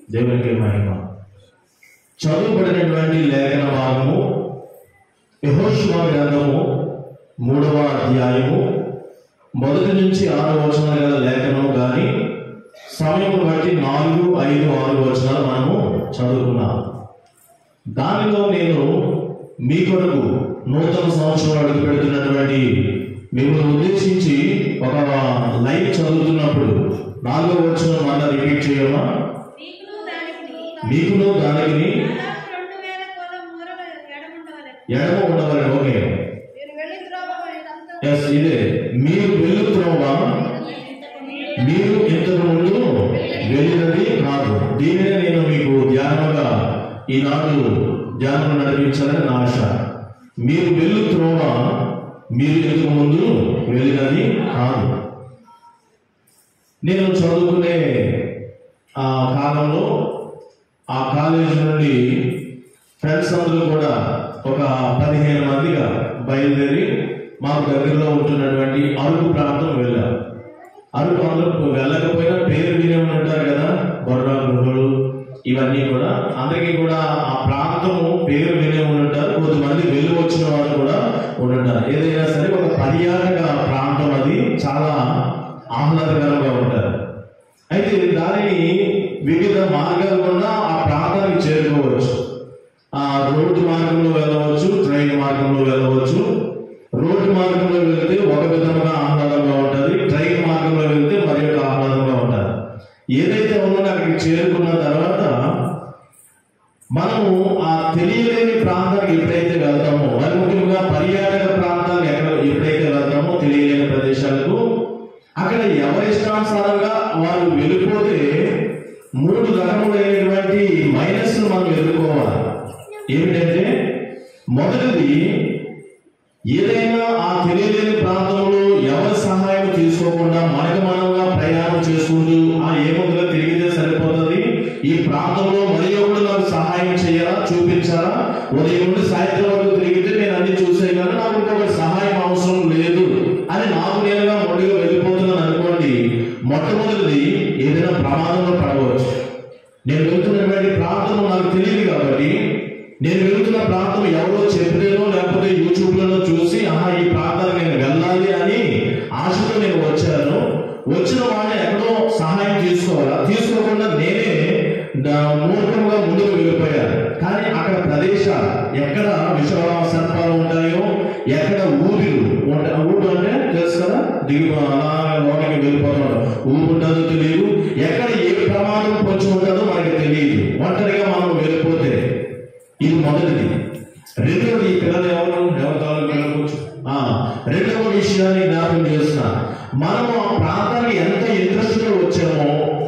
దేవునికి మహిమ చదువుబడినటువంటి లేఖన భాగము యెహోషువ గ్రంథము మూడవ అధ్యాయము మొదటి నుంచి ఆరు వచనాల గల లేఖనము కానీ సమయం బట్టి నాలుగు ఐదు ఆరు వచనాలు మనము చదువుకున్నాం దానిలో నేను మీ కొరకు నూతన సంవత్సరం అడుగు పెడుతున్నటువంటి మిమ్మల్ని ఉద్దేశించి ఒక లైన్ చదువుతున్నప్పుడు నాలుగో వచ్చిన మళ్ళా రిపీట్ చేయమా మీకును దానికిని మీకును దానికి దాదాపు రెండు వేల కోల మూరల ఎడముండవలెను. ఎడమ ఉండవాలి ఓకే మీరు వెళ్ళి త్రోవకు ఇదంతా ఎస్ ఇదే మీరు వెళ్తున్నవా మీరు ఇంతకు ముందు వెళ్ళినది కాదు దీనినే నేను మీకు ధ్యానంగా ఈనాడు ధ్యానం నడిపించాలని నా ఆశ మీరు వెళ్తున్నవా మీరు ఇంతకు ముందు వెళ్ళినది కాదు నేను చదువుకునే ఆ కాలంలో ఆ కాలేజీ నుండి ఫ్రెండ్స్ అందరూ కూడా ఒక పదిహేను మందిగా బయలుదేరి మాకు దగ్గరలో ఉంటున్నటువంటి అరకు ప్రాంతం వెళ్ళాం అరకు అందరూ వెళ్ళకపోయినా పేరు వినే ఉంటారు కదా బొర్రా గుహలు ఇవన్నీ కూడా అందరికీ కూడా ఆ ప్రాంతము పేరు వినే ఉంటారు కొంతమంది వెళ్ళి వచ్చిన వారు కూడా ఉంటారు ఏదైనా సరే ఒక పర్యాటక ప్రాంతం అది చాలా ఆహ్లాదకరంగా ఉంటారు అయితే దానిని వివిధ మార్గాల గుండా ఆ ప్రాంతానికి చేరుకోవచ్చు ఆ రోడ్డు మార్గంలో వెళ్ళవచ్చు ట్రైన్ మార్గంలో వెళ్ళవచ్చు రోడ్డు మార్గంలో వెళ్తే ఒక విధంగా ఆహ్లాదంగా ఉంటుంది ట్రైన్ మార్గంలో వెళ్తే మరి ఒక ఆహ్లాదంగా ఉంటుంది ఏదైతే ఉన్నదో అక్కడికి చేరుకున్న తర్వాత మనము ఆ తెలియలేని ప్రాంతానికి ఎప్పుడైతే వెళ్తామో మరి ముఖ్యంగా పర్యాటక ప్రాంతాలకు ఎక్కడ ఎప్పుడైతే వెళ్తామో తెలియలేని ప్రదేశాలకు అక్కడ ఎవరి ఇష్టానుసారంగా వారు వెళ్ళిపోతే మూడు రకములైనటువంటి మైనస్ మనం ఎదుర్కోవాలి ఏమిటంటే మొదటిది ఏదైనా ఆ తెలియలేని ప్రాంతంలో ఎవరి సహాయం తీసుకోకుండా మనకు మనముగా ప్రయాణం చేసుకుంటూ ఆ ఏముందిగా తిరిగితే సరిపోతుంది ఈ ప్రాంతంలో మరి ఒకడు నాకు సహాయం చేయాలా చూపించాలా ఉదయం నుండి సాయంత్రం వరకు తిరిగితే నేను అన్ని చూసేయగలను నాకు ఇంకొకటి సహాయం అవసరం లేదు అని నాకు నేనుగా మొండిగా వెళ్ళిపోతున్నాను అనుకోండి మొట్టమొదటిది ఏదైనా ప్రమాదంలో పడవచ్చు నేను వెళ్తున్నటువంటి ప్రాంతం నాకు తెలియదు కాబట్టి నేను వెళ్తున్న ప్రాంతం ఎవరో చెప్పలేనో లేకపోతే యూట్యూబ్లలో చూసి ఆహా ఈ ప్రాంతానికి నేను వెళ్ళాలి అని ఆశతో నేను వచ్చాను వచ్చిన వాడిని ఎక్కడో సహాయం తీసుకోవాలా తీసుకోకుండా నేనే దా- మూర్ఖంగా ముందుకు వెళ్ళిపోయాను కానీ అక్కడ ప్రదేశాలు ఎక్కడ విష సర్పాలు ఉంటాయో ఎక్కడ ఊపిరు ఉంటాయి ఊరు అంటే తెలుసు కదా దిగు అలా లోనికి వెళ్ళిపోతాడు ఊరు ఉంటుందో తెలియదు ఎక్కడ ఏ ప్రమాదం పొంచి ఉంటుందో మనకి తెలియదు ఒంటరిగా మనం వెళ్ళిపోతే ఇది మొదటిది రెండవది ఈ పిల్లలు ఎవరు దేవతాలు పిల్లలు ఆ రెండవ విషయాన్ని జ్ఞాపకం చేస్తున్నా మనము ఆ ప్రాంతానికి ఎంత ఇంట్రెస్ట్ గా వచ్చామో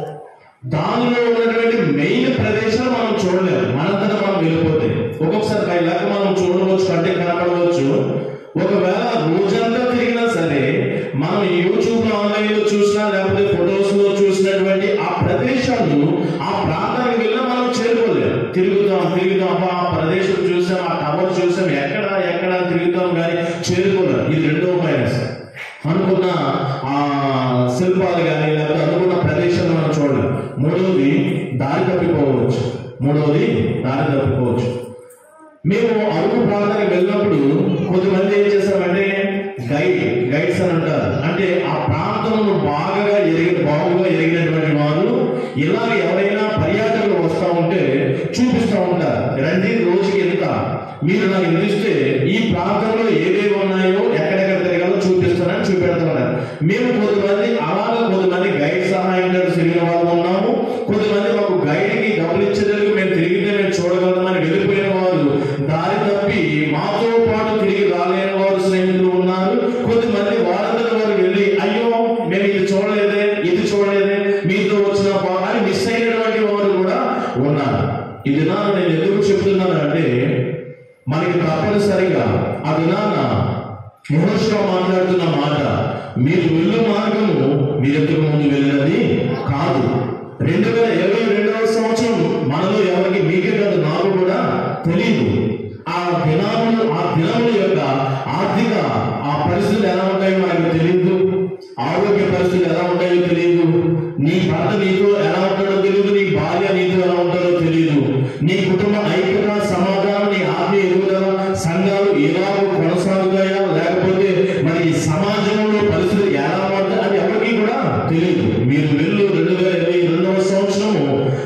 దానిలో ఉన్నటువంటి మెయిన్ ప్రదేశాలు మనం చూడలేము మనంతటా మనం వెళ్ళిపోతే ఒక్కొక్కసారి పై లెక్క మనం చూడవచ్చు అంటే కనపడవచ్చు ఒకవేళ రోజంతా తిరిగినా సరే మనం యూట్యూబ్ లో ఆన్లైన్ లో చూసినా లేకపోతే ఫొటోస్ లో చూసినటువంటి ఆ ప్రదేశాలు ఆ ప్రాంతానికి వెళ్ళినా మనం చేరుకోలేము తిరుగుతాం తిరుగుతాం అబ్బా, ఆ ప్రదేశం చూసాం ఆ టవర్ చూసాం ఎక్కడ ఎక్కడ తిరుగుతాం కానీ చేరుకోలేం ఇది రెండో మైనస్ అనుకున్న ఆ శిల్పాలు కానీ లేకపోతే అనుకున్న ప్రదేశాలు మనం చూడలేం మూడవది దారి తప్పిపోవచ్చు మూడవది దారి తప్పిపోవచ్చు మేము అరుగు ప్రాంతానికి వెళ్ళినప్పుడు కొంతమంది ఏం చేస్తామంటే గైడ్ గైడ్స్ అని అంటారు అంటే ఆ ప్రాంతంలో బాగా ఎరిగి బాగుగా ఎరిగినటువంటి వారు ఇలాగ ఎవరైనా పర్యాటకులు వస్తూ ఉంటే చూపిస్తూ ఉంటారు రండి రోజుకి ఎంత మీరు నాకు ఎంత ఇస్తే ఈ ప్రాంతంలో ఏవేవి ఉన్నాయో ఎక్కడెక్కడ తిరగాలో చూపిస్తానని చూపెడుతున్నారు మేము కొంతమంది అలాగ కొంతమంది గైడ్ సహాయం తిరిగిన వాళ్ళు ఉన్నాము కొంతమంది మాకు గైడ్కి డబ్బులు ఇచ్చేందుకు మేము తిరిగితే మేము చూడగలమని వెళ్ళిపోయిన వాళ్ళు దారి తప్పి మాతో పాటు తిరిగి రాలేని వారు స్నేహితులు ఉన్నారు కొంతమంది వారందరూ వారు వెళ్ళి అయ్యో మేము ఇది చూడలేదే ఇది చూడలేదే మీతో వచ్చిన వా- అని మిస్ అయినటువంటి వారు కూడా ఉన్నారు ఈ దినాన్ని నేను ఎందుకు చెప్తున్నాను అంటే మనకి తప్పనిసరిగా ఆ దినాన యెహోషువ మాట్లాడుతున్న మాట మీరు వెళ్ళు మార్గము మీరు ఎంతకు ముందు వెళ్ళినది కాదు రెండు వేల ఇరవై రెండవ సంవత్సరం మనలో ఎవరికి మీకే కాదు నాకు కూడా తెలియదు ఆ దినాములు ఆ దినముల యొక్క ఆర్థిక ఆ పరిస్థితులు ఎలా ఉంటాయో మనకు తెలియదు ఆరోగ్య పరిస్థితులు ఎలా ఉంటాయో తెలియదు నీ భర్త నీతో ఎలా ఉంటాడో తెలియదు నీ భార్య నీతో ఎలా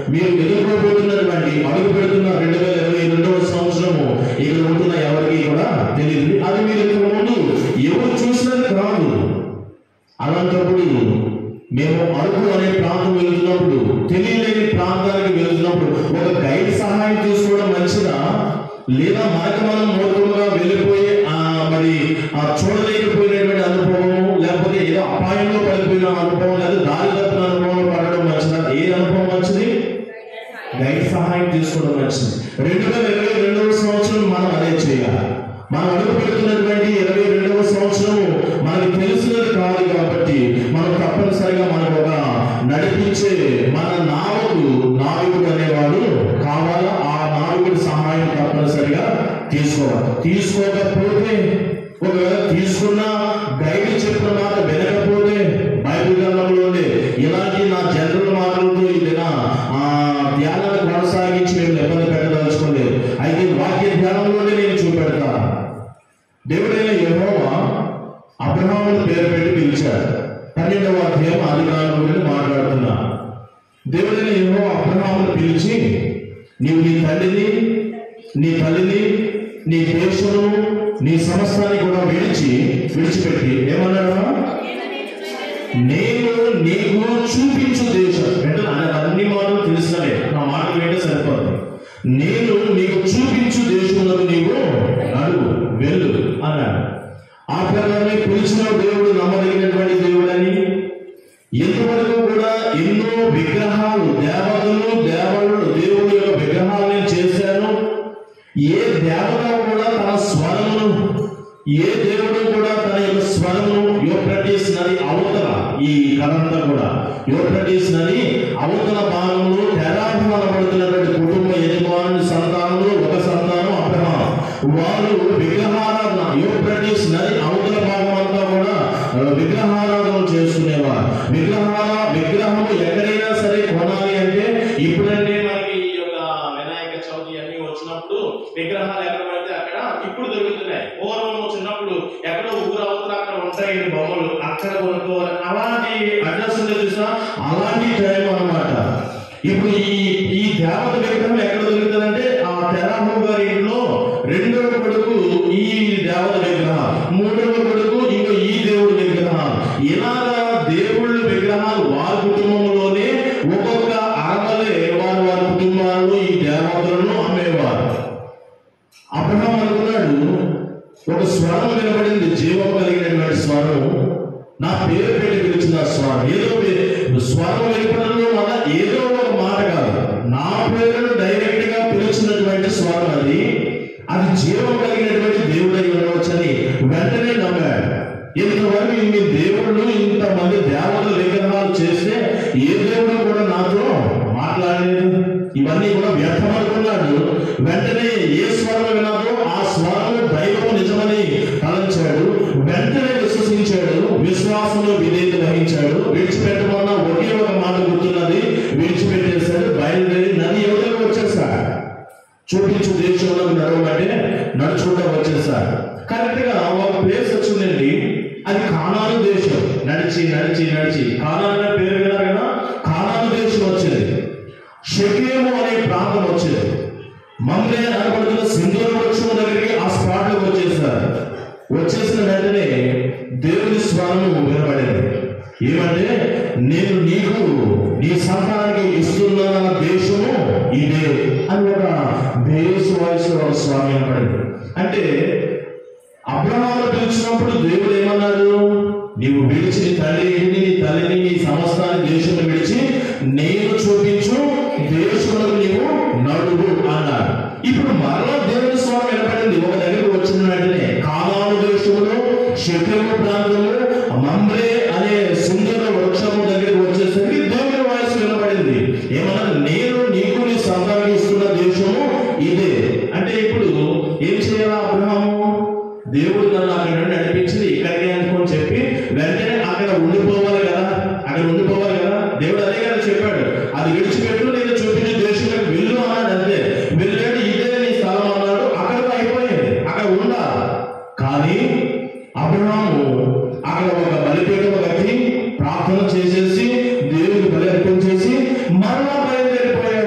మీరు ఎదుర్కోబోతున్నటువంటి అడుగు పెడుతున్న రెండు వేల ఇరవై రెండవ సంవత్సరము ఇక్కడ ఉంటున్న ఎవరికి కూడా తెలియదు అది మీరు ఇంతకు ముందు ఎవరు చూసినది కాదు అలాంటప్పుడు మేము అరకు అనే ప్రాంతం వెళ్తున్నప్పుడు తెలియలేని ప్రాంతానికి వెళ్తున్నప్పుడు ఒక గైడ్ సహాయం తీసుకోవడం మంచిదా లేదా మనకు మనం మూర్ఖంగా వెళ్ళిపోయి ఆ మరి ఆ చూడలేకపోయినటువంటి అనుభవం లేకపోతే ఏదో అపాయంలో పడిపోయిన అనుభవం లేదా దారి తప్పిన అనుభవం పడడం మంచిదా ఏ అనుభవం మంచిది గైడ్ సహాయం తీసుకోవడం మంచిది రెండు వేల ఇరవై రెండవ సంవత్సరం మనం అదే చేయాలి మనం అడుగు పెడుతున్నటువంటి ఇరవై రెండవ సంవత్సరము మనకు తెలిసినది కాదు కాబట్టి మనం తప్పనిసరిగా మనకు ఒక నడిపించే మన నావకు నావికుడు అనేవాడు కావాలా ఆ నావికుడి సహాయం తప్పనిసరిగా తీసుకోవాలి తీసుకోకపోతే ఒకవేళ తీసుకున్న గైడ్ చెప్పిన మాట వినకపోతే బైబిల్ గ్రంథంలోనే ఇలాంటి నా జనరల్ మాటలతో ఇదిన ఆ ధ్యానాన్ని కొనసాగించి మేము ఇబ్బంది పెట్టదలుచుకోలేదు అయితే వాక్య ధ్యానంలోనే నేను చూపెడతా దేవుడైన యెహోవా అబ్రహాముని పేరు పెట్టి పిలిచాడు పన్నెండవ అధ్యాయం ఆది కాలం గురించి మాట్లాడుతున్నా దేవుడైన యెహోవా అబ్రహాముని పిలిచి నీవు నీ తల్లిని నీ తల్లిని నీ దేశము నీ సమస్తాన్ని కూడా విడిచి విడిచిపెట్టి ఏమన్నాడు నేను నీకు చూపించు దేశం అంటే ఆయన అన్ని మాటలు తెలిసినవే నా మాటలు ఏంటో సరిపోదు నేను నీకు చూపించు దేశంలో నీవు నడువు వెళ్ళు అన్నాడు ఆ ప్రకారమే పిలిచిన దేవుడు నమ్మదగినటువంటి దేవుడని ఇంతవరకు కూడా ఎన్నో విగ్రహాలు దేవతలు దేవుడు దేవుడి యొక్క విగ్రహాలు నేను చేశాను ఏ దేవత కూడా తన స్వరమును ఏ దేవుడు కూడా తన యొక్క స్వరమును యోప్రటీస్ నది అవతల ఈ కథంతా కూడా యోప్రటీస్ నది అవతల భాగంలో తెరాహు అనబడుతున్నటువంటి కుటుంబ యజమానుని సంతానంలో ఒక సంతానం అబ్రహాం వారు విగ్రహారాధన యూప్రటీస్ నది అవతల భాగం అంతా కూడా ఆ, విగ్రహారాధన చేసుకునేవారు విగ్రహాల విగ్రహము ఎక్కడైనా సరే కొనాలి అంటే ఇప్పుడంటే మనకి ఈ యొక్క వినాయక చవితి అన్ని వచ్చినప్పుడు విగ్రహాలు ఎక్కడ పడితే అక్కడ ఇప్పుడు దొరుకుతున్నాయి పూర్వం చిన్నప్పుడు ఎక్కడో ఊరు అవతల అక్కడ ఉంటాయి ఈ బొమ్మలు అక్కడ కొనుక్కోవాలి అలాంటి అడ్రస్ ఉంది చూసా అలాంటి టైం అన్నమాట ఇప్పుడు ఈ ఈ దేవత విగ్రహం ఎక్కడ దొరుకుతుందంటే ఆ తెరాహు గారి ఇంట్లో రెండవ కొడుకు ఈ దేవత విగ్రహం మూడవ కొడుకు ఇంకో ఈ దేవుడి విగ్రహం ఇలాగా దేవుళ్ళ విగ్రహాలు వారి కుటుంబంలోనే ఒక్కొక్క అరమలే వారి వారి కుటుంబాల్లో ఈ దేవతలను అమ్మేవారు అబ్రహం అనుకున్నాడు ఒక స్వరం వినబడింది జీవం కలిగినటువంటి స్వరం నా పేరు పెట్టి పిలిచిన ఆ స్వరం ఏదో పే- స్వరం వినపడంలో మన ఏదో ఒక మాట కాదు నా పేరును డైరెక్ట్ గా పిలిచినటువంటి స్వరం అది అది జీవం కలిగినటువంటి దేవుడై ఉండవచ్చని వెంటనే నమ్మాడు ఇంతవరకు ఇన్ని దేవుళ్ళు ఇంతమంది దేవతల విగ్రహాలు చేస్తే ఏ దేవుడు కూడా నాతో మాట్లాడలేదు ఇవన్నీ కూడా వ్యర్థం అనుకున్నాడు వెంటనే ఏ స్వరం వినాదో ఆ స్వరం దైవం నిజమని తలంచాడు వెంటనే విశ్వసించాడు విశ్వాసంలో విధేయత వహించాడు విడిచిపెట్టమన్న ఒకే ఒక మాట గుర్తున్నది విడిచిపెట్టేశాడు బయలుదేరి నది ఎవరికి వచ్చేసాడు చూపించు దేశంలో నడవమంటే నడుచుకుంటూ వచ్చేసాడు కరెక్ట్ గా ఒక ప్లేస్ వచ్చిందండి అది కానాను దేశం నడిచి నడిచి నడిచి కానాను అనే పేరు విన్నారు కదా కానాను దేశం వచ్చింది షకేము అనే ప్రాంతం వచ్చింది మమ్మే అనబడుతున్న సింధూర వృక్షం దగ్గరికి ఆ స్పాట్ లోకి వచ్చేసారు వచ్చేసిన వెంటనే దేవుని స్వరము వినబడింది ఏమంటే నేను నీకు నీ సంతానానికి ఇస్తున్న దేశము ఇదే అని ఒక బేస్ వాయిస్ లో ఒక స్వామి వినపడింది అంటే అబ్రహాము పిలిచినప్పుడు దేవుడు ఏమన్నాడు నీవు విడిచి నీ తల్లి ఇంటిని నీ తల్లిని నీ సమస్తాన్ని దేశం విడిచి నేను చూపించు దేశంలో నీవు నడువు అన్నాడు ఇప్పుడు మరలా దేవుని స్వామి వినపడింది ఒక దగ్గరకు వచ్చిన వెంటనే కాలాను దేశంలో శత్రువు ప్రాంతంలో మమ్రే అనే సుందర వృక్షము దగ్గరికి వచ్చేసరికి దేవుని వాయిస్ వినపడింది ఏమన్నా నేను నీకు నీ సంతానం ఇస్తున్న దేశము ఇదే అంటే ఇప్పుడు ఏం చేయాలా అబ్రహాము దేవుడు నన్ను అక్కడ నుండి నడిపించింది ఇక్కడికే అనుకోని చెప్పి వెంటనే అక్కడ ఉండిపోవాలి కదా అక్కడ ఉండిపోవాలి కదా దేవుడు అదే కదా చెప్పాడు అది విడిచిపెట్టు నేను చూపించే దేశంలోకి వెళ్ళు అన్నాడు అంతే వెళ్ళాడు ఇదే నీ స్థలం అన్నాడు అక్కడితో అయిపోయింది అక్కడ ఉండాలి కానీ అబ్రహాము అక్కడ ఒక బలిపీఠం కట్టి ప్రార్థన చేసేసి దేవుడికి బలి అర్పించేసి మరలా బయలుదేరిపోయాడు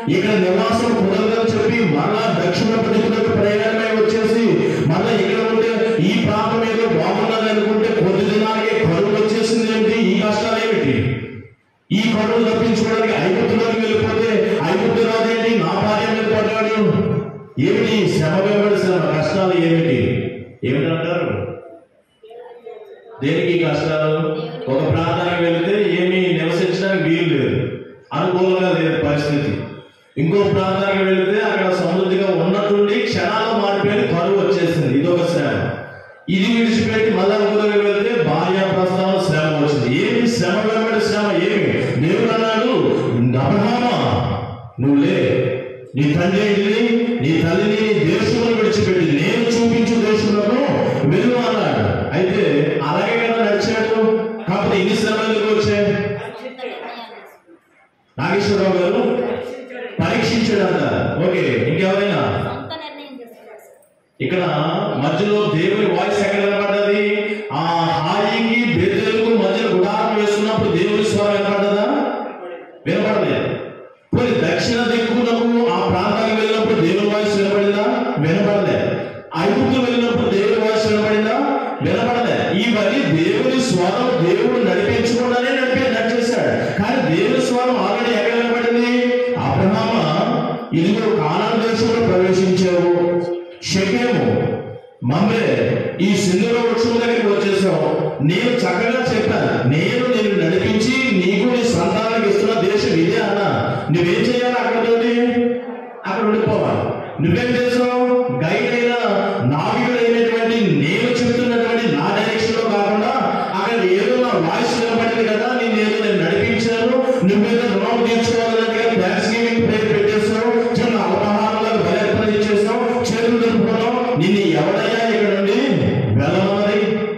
ఇక్కడ నివాసం కుదరదని చెప్పి మళ్ళా దక్షిణ ప్రజలకు ప్రయాణమై వచ్చేసి మళ్ళా ఇక్కడ ఉంటే ఈ ప్రాంతం ఏదో బాగున్నది అనుకుంటే కొద్ది దినాలకే కరువు వచ్చేసింది ఏమిటి ఈ కష్టాలు ఏమిటి ఈ కరువు తప్పించుకోవడానికి ఐగుప్తులోకి వెళ్ళిపోతే ఐగుప్తు రాజు ఏంటి నా భార్య మీద పడ్డాడు ఏమిటి శ్రమ వెంబడి శ్రమ కష్టాలు ఏమిటి ఏమిటంటారు దేనికి కష్టాలు ఒక ప్రాంతానికి వెళితే ఏమీ నివసించడానికి వీలు లేదు అనుకూలంగా లేదు పరిస్థితి ఇంకో ప్రాంతానికి వెళితే అక్కడ సమృద్ధిగా ఉన్నట్టుండి క్షణాల్లో మారిపోయి కరువు వచ్చేసింది ఇదొక శ్రమ ఇది విడిచిపెట్టి మళ్ళా ఇంకొక వెళ్తే భార్య ప్రస్తావన శ్రమ వచ్చింది ఏమి శ్రమ వెంబడి శ్రమ ఏమి దేవుడు అన్నాడు అబ్రహామా నువ్వు లే నీ తండ్రి ఇంటిని నీ తల్లిని నీ దేశంలో విడిచిపెట్టి నేను చూపించు దేశంలో వెళ్ళు అన్నాడు అయితే అలాగే కదా నడిచాడు కాకపోతే ఇన్ని శ్రమలు ఎందుకు వచ్చాయి నాగేశ్వరరావు గారు పరీక్షించాడంట ఓకే ఇంకెవరైనా సొంత నిర్ణయం చేసుకున్నారు సార్. ఇక్కడ మధ్యలో దేవుని వాయిస్ ఎక్కడ వినపడ్డది ఆ హాయికి బెదలకు మధ్యలో గుడారం వేసుకున్నప్పుడు దేవుని స్వరం వినపడ్డదా వినపడలేదు పోయి దక్షిణ దిక్కునకు ఆ ప్రాంతానికి వెళ్ళినప్పుడు దేవుని వాయిస్ వినపడిందా వినపడలేదు ఐగుప్తు వెళ్ళినప్పుడు దేవుని వాయిస్ వినపడిందా వినపడలే ఇవన్నీ దేవుని స్వరం దేవుడు నడిపించకుండానే నడిపి నడిచేశాడు కానీ దేవుని స్వరం ఆల్రెడీ ఎక్కడ వినపడింది అబ్రహామ ఇదిగో కానాన్ దేశంలో ప్రవేశించావు షకేము మమ్మే ఈ సింధుర వృక్షం దగ్గరికి వచ్చేసావు నేను చక్కగా చెప్పాను నేను నేను నడిపించి నీకు నీ సంతానానికి ఇస్తున్న దేశం ఇదే అన్నా నువ్వేం చేయాలి అక్కడ నుండి అక్కడ ఉండిపోవాలి నువ్వేం చేసావు గైడ్ అయిన నావికుడు అయినటువంటి నేను చెప్తున్నటువంటి నా డైరెక్షన్ లో కాకుండా అక్కడ ఏదో నా వాయిస్ వినపడింది కదా నేను ఏదో నేను నడిపించాను నువ్వేదో రుణం తీర్చుకోవాలన్నట్టుగా థ్యాంక్స్ గివింగ్ పేరు పెట్టేసావు చిన్న అవగాహనలకు బలర్పణ ఇచ్చేసావు చేతులు నిలుపుకున్నావు నిన్ను ఎవడైనా ఇక్కడ నుండి వెళ్ళమన్నది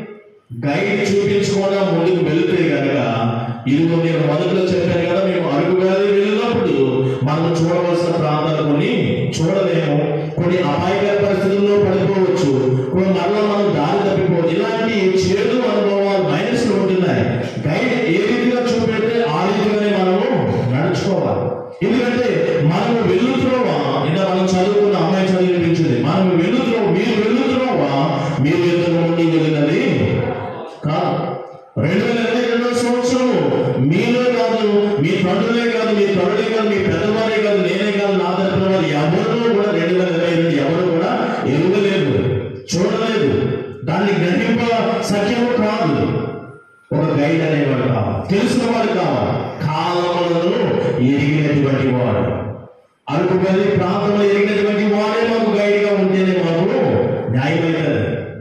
గైడ్ చూపించకుండా ముందుకు వెళ్తే కనుక ఇదిగో నేను మొదట్లో చెప్పాను కదా మేము అరకు వ్యాధి వెళ్ళినప్పుడు మనం చూడవలసిన ప్రాంతాలు కొన్ని చూడలేము కొన్ని అపాయకర పరిస్థితుల్లో పడిపోవచ్చు కొన్ని మరలా మనం దారి తప్పిపోవచ్చు ఇలాంటి చేదు అనుభవాలు మైనస్ ఉంటున్నాయి గైడ్ ఏ రీతిగా చూపెడితే ఆ రీతిగానే మనము నడుచుకోవాలి ఎందుకంటే మనము వెళ్తున్నవా ఇలా మనం చదువుకున్న అమ్మాయి చదివించింది మనం వెళ్తున్నాం మీరు వెళ్తున్నావా మీరు ఇద్దరు నుండి వెళ్ళినది కాదు రెండు వేల ఇరవై రెండో సంవత్సరం మీలో కాదు మీ తండ్రులే కాదు మీ తల్లులే కాదు మీ పెద్దవారే కాదు నేనే కాదు నా తరపున వారు ఎవరు కూడా రెండు వేల ఇరవై రెండు ఎవరు కూడా ఎరుగలేదు చూడలేదు దాన్ని గ్రహింప సత్యము కాదు ఒక గైడ్ అనేవాడు కావాలి తెలిసిన వాడు కావాలి కాలములను ఎరిగినటువంటి వాడు అరకు గది ప్రాంతంలో ఎరిగినటువంటి వాడే మాకు గైడ్ గా ఉంటేనే మాకు న్యాయమైనది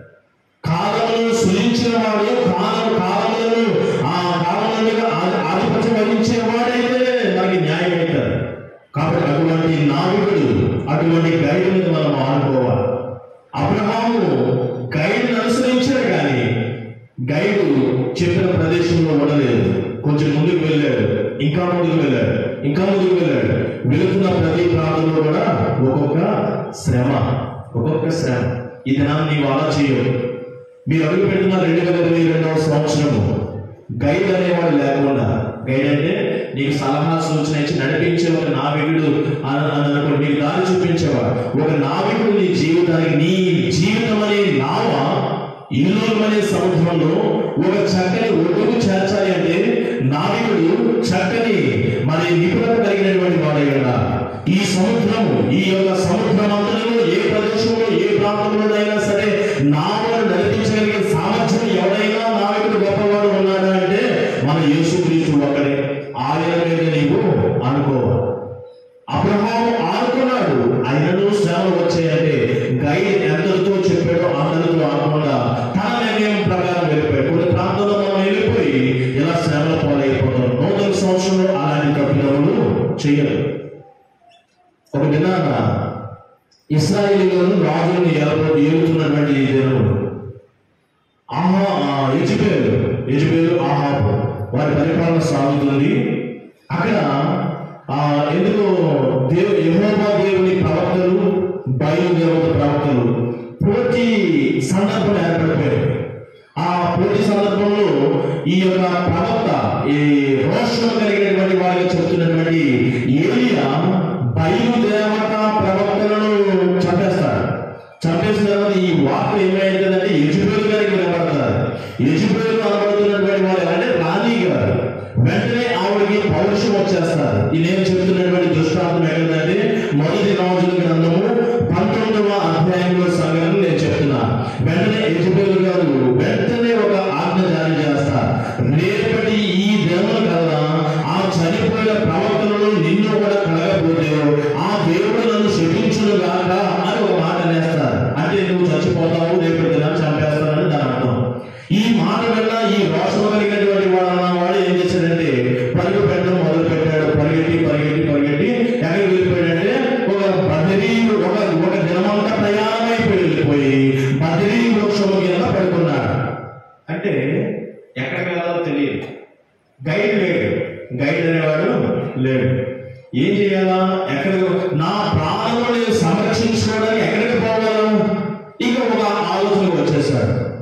కాలములను సృజించిన వాడు కాలం కాలములను ఆ కాలములుగా ఆధిపత్యం వహించిన వాడైతే మనకి న్యాయం అవుతుంది కాబట్టి అటువంటి నావికుడు అటువంటి గైడ్ మీద మనం ఆడుకోవాలి అబ్రహాము గైడ్ అనుసరించాడు కానీ గైడ్ చెప్పిన ప్రదేశంలో ఉండలేదు కొంచెం ముందుకు వెళ్ళాడు ఇంకా ముందుకు వెళ్ళాడు ఇంకా ముందుకు వెళ్ళాడు వెళుతున్న ప్రతి ప్రాంతంలో కూడా ఒక్కొక్క శ్రమ ఒక్కొక్క శ్రమ ఈ దినాన్ని నీవు అలా చేయవు మీరు అడుగు పెట్టిన రెండు వేల ఇరవై రెండవ సంవత్సరము గైడ్ అనేవాడు లేకుండా గైడ్ అంటే నీకు సలహా సూచన ఇచ్చి నడిపించే ఒక నావికుడు అని అని అనుకోండి నీకు దారి చూపించేవాడు ఒక నావికుడు నీ జీవితానికి నీ జీవితం అనే నావ ఇల్లు అనే సముద్రంలో ఒక చక్కని ఒడ్డుకు చేర్చాలి అంటే నావికుడు చక్కని మరి నిపుణత కలిగినటువంటి వాడే కదా ఈ సముద్రము ఈ యొక్క సముద్రమంతలో ఏ ప్రదేశంలో ఏ ప్రాంతంలోనైనా సరే నావను నడిపించగలిగే సామర్థ్యం ఎవరైనా నావికుడు గొప్పవాడు ఉన్నాడా అంటే మన యేసుక్రీస్తు ఒక్కడే ఆయన మీద నీవు అనుకోవాలి అబ్రహాము ఆనుకున్నాడు ఆయనను శ్రమలు వచ్చాయంటే గైడ్ ఎందరితో చెప్పాడో అందరితో ఆనకుండా తన నిర్ణయం ప్రకారం వెళ్ళిపోయాడు కొన్ని ప్రాంతాల్లో మనం వెళ్ళిపోయి ఇలా శ్రమల పాలైపోతాం నూతన సంవత్సరంలో అలాంటి తప్పిదములు చేయరు ఒక దినాన ఇస్రాయేలీలను రాజులను ఏలు ఏలుతున్నటువంటి ఈ దినములు ఆహా యజుబేలు యజుబేలు ఆహాబు వారి పరిపాలన సాగుతుంది అక్కడ ఆ ఎందుకు దేవు యెహోవా దేవుని ప్రవక్తలు బయలుదేవత ప్రవక్తలు పోటీ సందర్భం ఏర్పడిపోయాయి ఆ పోటీ సందర్భంలో ఈ యొక్క ప్రవక్త ఈ రోషం కలిగినటువంటి వారిగా చెప్తున్నటువంటి ఏలియా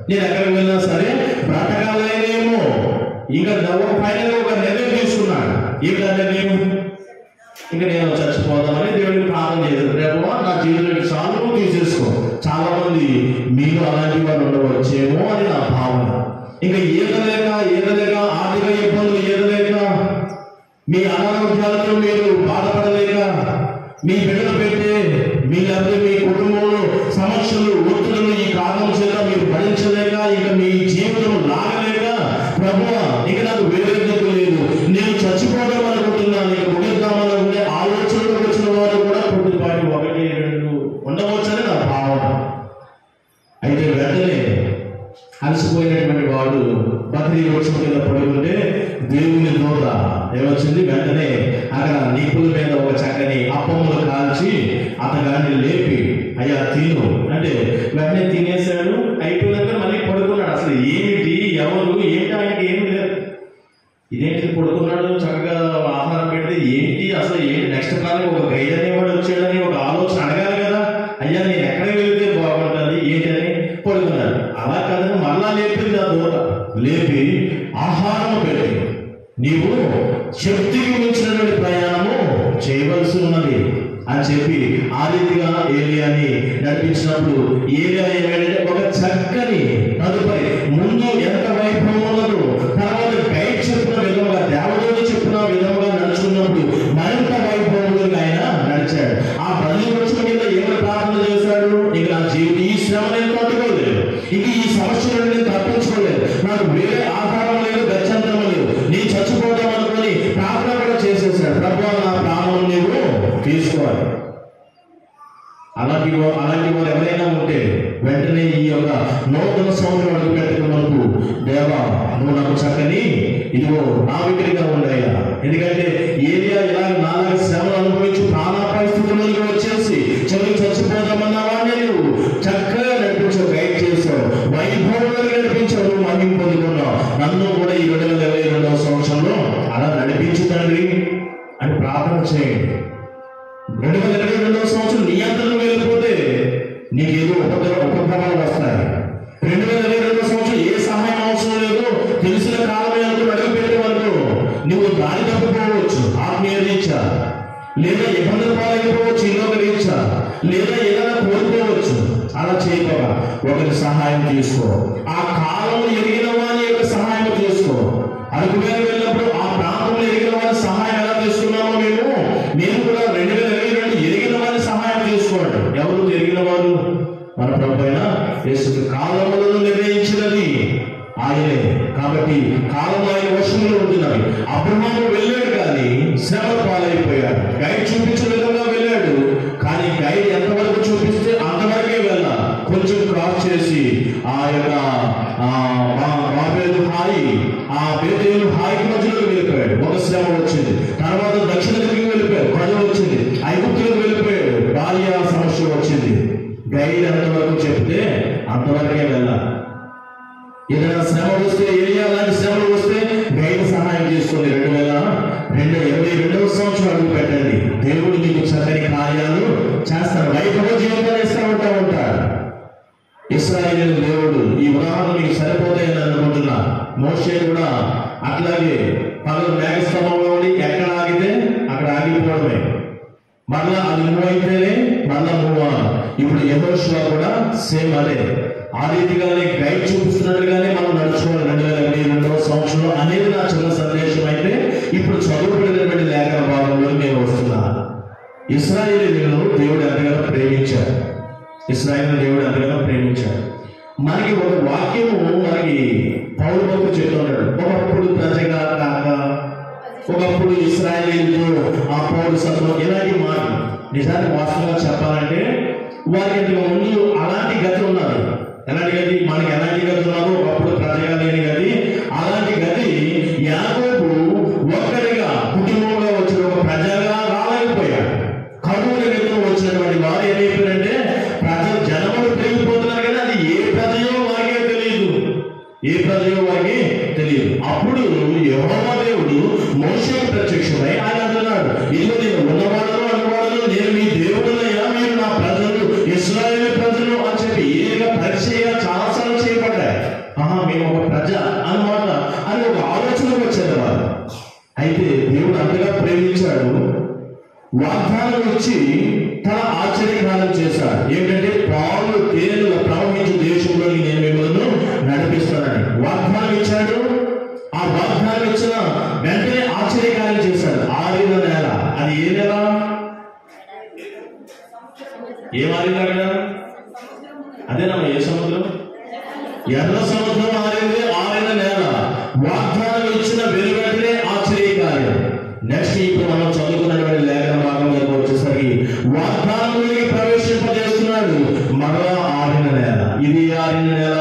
నేను ఎక్కడికి వెళ్ళినా సరే బ్రతకాలేనేమో ఇంకా ఫైనల్ ఒక నిర్ణయం తీసుకున్నాడు ఏంటా నిర్ణయం ఇంకా నేను చచ్చిపోదామని దేవుడికి ప్రార్థన చేశాను రేపు నా జీవితంలో చాలు తీసేసుకో చాలా మంది మీరు అలాంటి వారు ఉండవచ్చేమో అని నా భావన ఇంకా ఏదలేక ఏదలేక ఆర్థిక ఇబ్బందులు ఏదలేక మీ అనారోగ్యాలతో మీరు బాధపడలేక మీ బిడ్డలు పెట్టే మీ లేకపోతే మీ కుటుంబంలో సమస్యలు ఒత్తిడులు ఈ కారణం చేత మీరు భరించలేక ఇక మీ జీవితం లాగలేక ప్రభు ఇక నాకు వేరే దిక్కు లేదు నేను చచ్చిపోదాం అనుకుంటున్నాను ఇక ముగిద్దామని ఉండే ఆలోచనలు వచ్చిన వారు కూడా కొద్దిపాటి ఒకటి రెండు ఉండవచ్చని నా భావన అయితే వెంటనే అలసిపోయినటువంటి వాడు బక్రీ వృక్షం కింద పడుకుంటే దేవుని దూత ఏమొచ్చింది వెంటనే అక్కడ నిప్పుల మీద ఒక చక్కని అప్పములు కాల్చి అతగాన్ని లేపి అయ్యా తిను అంటే వెంటనే తినేశాడు అయిపోయాక మళ్ళీ పడుకున్నాడు అసలు ఏమిటి ఎవరు ఏంటి ఆయనకి ఏమి లేదు ఇదేంటి పడుకున్నాడు చక్కగా ఆహారం పెడితే ఏంటి అసలు ఏంటి నెక్స్ట్ కాలం ఒక గైడ్ అనేవాడు వచ్చాడని ఒక ఆలోచన అడగాలి కదా అయ్యా నేను ఎక్కడికి వెళ్తే బాగుంటుంది ఏంటి అని పడుకున్నాడు అలా కాదని మళ్ళా లేపింది ఆ దూత లేపి ఆహారం పెట్టి నీవు శక్తికి మించినటువంటి ప్రయాణము చేయవలసి ఉన్నది అని చెప్పి ఆ రీతిగా ఏలియాని నడిపించినప్పుడు ఏలియా ఏమైందంటే ఒక చక్కని తదుపరి ముందు ఎంత వైభవం ఉన్నదో తర్వాత గైడ్ చెప్పిన విధంగా దేవదూత చెప్పిన విధంగా నడుచుకున్నప్పుడు మరింత వైభవంగా ఆయన నడిచాడు ఆ బలి వచ్చిన మీద ఏమైనా ప్రార్థన చేశాడు ఇక నా జీవితం ఈ శ్రమ నేను తట్టుకోలేదు ఇక ఈ సమస్య నుండి నేను తప్పించుకోలేదు నాకు వేరే ఆధారం లేదు గచ్చంతరం లేదు నేను చచ్చిపోతాం అనుకొని ప్రార్థన కూడా చేసేసాడు ప్రభు నా ప్రాణం నీవు తీసుకోవాలి అలాంటి వా- అలాంటి వారు ఎవరైనా ఉంటే వెంటనే ఈ యొక్క నూతన సంవత్సరం అడుగు పెట్టక మనకు దేవా నువ్వు నాకు చక్కని ఇదిగో నా విక్రిగా ఉండయ్యా ఎందుకంటే ఏరియా ఇలా నాలుగు శ్రమలు అనుభవించి ప్రాణాపాయ స్థితిలోకి వచ్చేసి చివరికి చచ్చిపోదామన్న వాడిని నువ్వు చక్కగా నడిపించావు గైడ్ చేశావు వైభవంగా నడిపించావు నువ్వు మహిమ పొందుకున్నావు నన్ను కూడా ఈ రెండు వేల ఇరవై రెండవ సంవత్సరంలో అలా నడిపించు తండ్రి అని ప్రార్థన చేయండి రెండు వేల ఇరవై రెండవ సంవత్సరం నీ అంతలో వెళ్ళిపోతే నీకు ఏదో ఉపద్రవ ఉపద్రవాలు వస్తాయి రెండు వేల ఇరవై రెండవ సంవత్సరం ఏ సహాయం అవసరం లేదు తెలిసిన కాలమే అనుకుని అడుగు పెట్టే వరకు నువ్వు దారి తప్పిపోవచ్చు ఆత్మీయ రీత్యా లేదా ఇబ్బందుల పాలైపోవచ్చు ఇంకొక రీత్యా లేదా ఏదైనా కోల్పోవచ్చు అలా చేయకుండా ఒకరి సహాయం తీసుకో ఆ కాలం ఎరిగిన వారి యొక్క సహాయం తీసుకో అరకు మీద వెళ్ళినప్పుడు ఆ ప్రాంతంలో ఎరిగిన వారి సహాయం ఎలా తీసుకున్నామో మేము మేము కూడా రెండు వేల ఇరవై రెండు ఎరిగిన వారి సహాయం తీసుకోండి ఎవరు ఎరిగిన వారు మన ప్రభు అయిన యేసు కాలములను నిర్ణయించినది ఆయనే కాబట్టి కాలం ఆయన వశంలో ఉంటున్నది అబ్రహాము వెళ్ళాడు కానీ శ్రమ పాలైపోయాడు గైడ్ చూపించిన విధంగా వెళ్ళాడు కానీ గైడ్ ఎంతవరకు చూపిస్తే అంతవరకే వెళ్ళాలి కొంచెం క్రాస్ చేసి ఆ యొక్క ఆ, మా- బాబేలు హాయి ఆ బేతేలు హాయికి మధ్యలో వెళ్ళిపోయాడు ఒక శ్రమ వచ్చింది తర్వాత దక్షిణ దిక్కుకి వెళ్ళిపోయాడు ప్రజలు వచ్చింది ఐగుప్తులకు వెళ్ళిపోయాడు భార్య సమస్య వచ్చింది గైడ్ ఎంతవరకు చెప్తే అంతవరకే వెళ్ళాలి ఏదైనా శ్రమ వస్తే ఏరియా లాంటి శ్రమలు వస్తే గైడ్ సహాయం చేసుకుని రెండు వేల రెండు ఇరవై రెండవ సంవత్సరం అడుగు పెట్టండి దేవుడు మీకు చక్కని కార్యాలు చేస్తాడు వైభవ జీవితాన్ని ఇస్తా ఉంటా ఉంటాడు ఇస్రాయేల్ దేవుడు ఈ ఉదాహరణ మీకు సరిపోతాయని అనుకుంటున్నా మోషే కూడా అట్లాగే పగలు మేఘస్తంభంలో ఉండి ఎక్కడ ఆగితే అక్కడ ఆగిపోవడమే మళ్ళా అది మూవ్ అయితేనే మళ్ళా మూవ్ అవ్వాలి. ఇప్పుడు యహోషువా కూడా సేమ్ అదే ఆ రీతిగానే గైడ్ చూపిస్తున్నట్టుగానే మనం నడుచుకోవాలి రెండు వేల ఇరవై రెండవ సంవత్సరంలో అనేది నా చిన్న సందేశం అయితే ఇప్పుడు చదువుకునేటువంటి లేఖన భాగంలో నేను వస్తున్నా ఇస్రాయేలీలను దేవుడు ఎంతగానో ప్రేమించాడు ఇస్రాయేల్ దేవుడు ఎంతగానో ప్రేమించాడు మనకి ఒక వాక్యము మనకి పౌరు భక్తుడు చెప్తున్నాడు ఒకప్పుడు ప్రజగా కాక ఒకప్పుడు ఇస్రాయేలీలతో ఆ పౌరసత్వం ఇలాంటి మాట నిజానికి వాస్తవంగా చెప్పాలంటే వారికి ఇంతకు ముందు అలాంటి గతి ఉన్నది ఎలాంటి గతి మనకి ఎలాంటి గతి ఉన్నదో ఒకప్పుడు ప్రజగా లేని గతి అలాంటి గతి యాకోబు ఒక్కరిగా కుటుంబంగా వచ్చిన ఒక ప్రజగా రాలేకపోయాడు కరువు నిమిత్తం వచ్చినటువంటి వారు ఏమైపోయారంటే ప్రజలు జనములు పెరిగిపోతున్నారు కానీ అది ఏ ప్రజయో వారికే తెలియదు ఏ ప్రజయో వారికి తెలియదు అప్పుడు యెహోవా దేవుడు మోషేకు ప్రత్యక్షమై ఆయన అంటున్నాడు ఇల్లు నేను ఉన్నవాడను అనువాడను నేను మీ దేవుడునయ్యా మీరు నా ప్రజలు ఇస్రాయేల్ ప్రజలు అని చెప్పి ఏగా పరిచయ చాలాసార్లు చేయబడ్డాయి ఏం ఆరింది అక్కడ అదేనమ్మా ఏ సముద్రం ఎర్ర సముద్రం ఆరింది ఆరిన నేల వాగ్దానం ఇచ్చిన వెలువెంటనే ఆశ్చర్యకార్యం నెక్స్ట్ ఇప్పుడు మనం చదువుకున్నటువంటి లేఖన భాగంలోకి వచ్చేసరికి వాగ్దానంలోకి ప్రవేశింపజేస్తున్నాడు మరలా ఆరిన నేల ఇది ఆరిన నేల